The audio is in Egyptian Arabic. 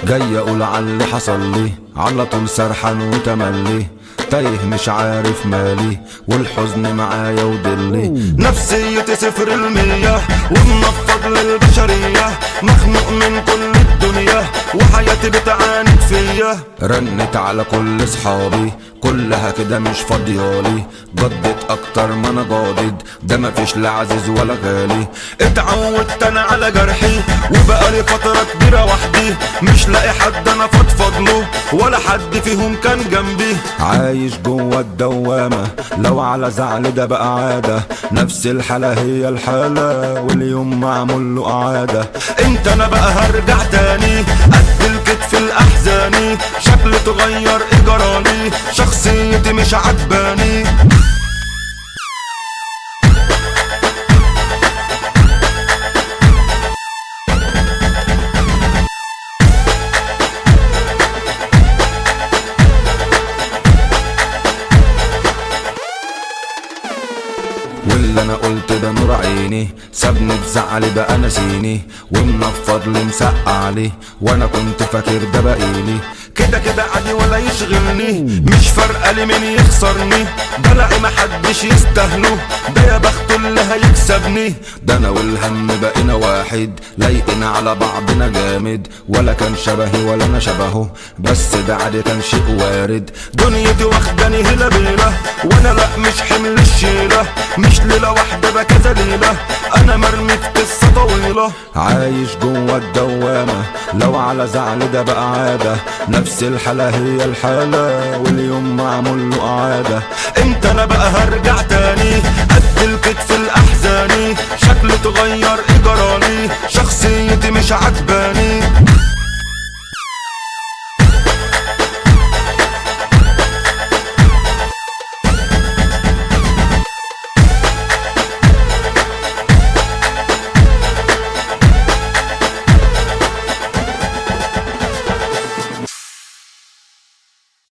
جاي اقول على اللي حصل لي على طول سرحان وتملي تايه مش عارف مالي والحزن معايا ودلي نفسيتي صفر المية ومنفض للبشرية مخنوق من كل الدنيا وحياتي بتعاند فيا رنت على كل صحابي كلها كده مش فاضيالي جدت اكتر ما انا جادد ده مفيش لا عزيز ولا غالي اتعودت انا على جرحي وبقالي فترة كبيرة وحدي مش لاقي حد انا فضفض له ولا حد فيهم كان جنبي عايش جوه الدوامة لو على زعل ده بقى عادة نفس الحالة هي الحالة واليوم معمول له إعادة امتى انا بقى هرجع تاني قد الكتف الاحزاني شكلي اتغير اجرالي شخصيتي مش عجباني واللي انا قلت ده نور عيني سابني بزعلي بقى نسيني ومنفض لي مسقع لي وانا كنت فاكر ده بقيلي كده كده عادي ولا يشغلني مش فارقه لي مين يخسرني بلاقي محدش يستاهله ده يا بخته اللي هيكسبني ده انا والهم بقينا واحد لايقين على بعضنا جامد ولا كان شبهي ولا انا شبهه بس ده عادي كان شيء وارد دنيتي واخداني هلا بيلا وانا لا مش حمل الشيله مش ليله واحده ده كذا ليله انا مرمي في قصه طويله عايش جوه الدوامة لو على زعل ده بقى عادة نفس الحالة هي الحالة واليوم معمول له إعادة امتى انا بقى هرجع تاني قد الكتف الاحزاني شكلي اتغير اجرالي شخصيتي مش عجباني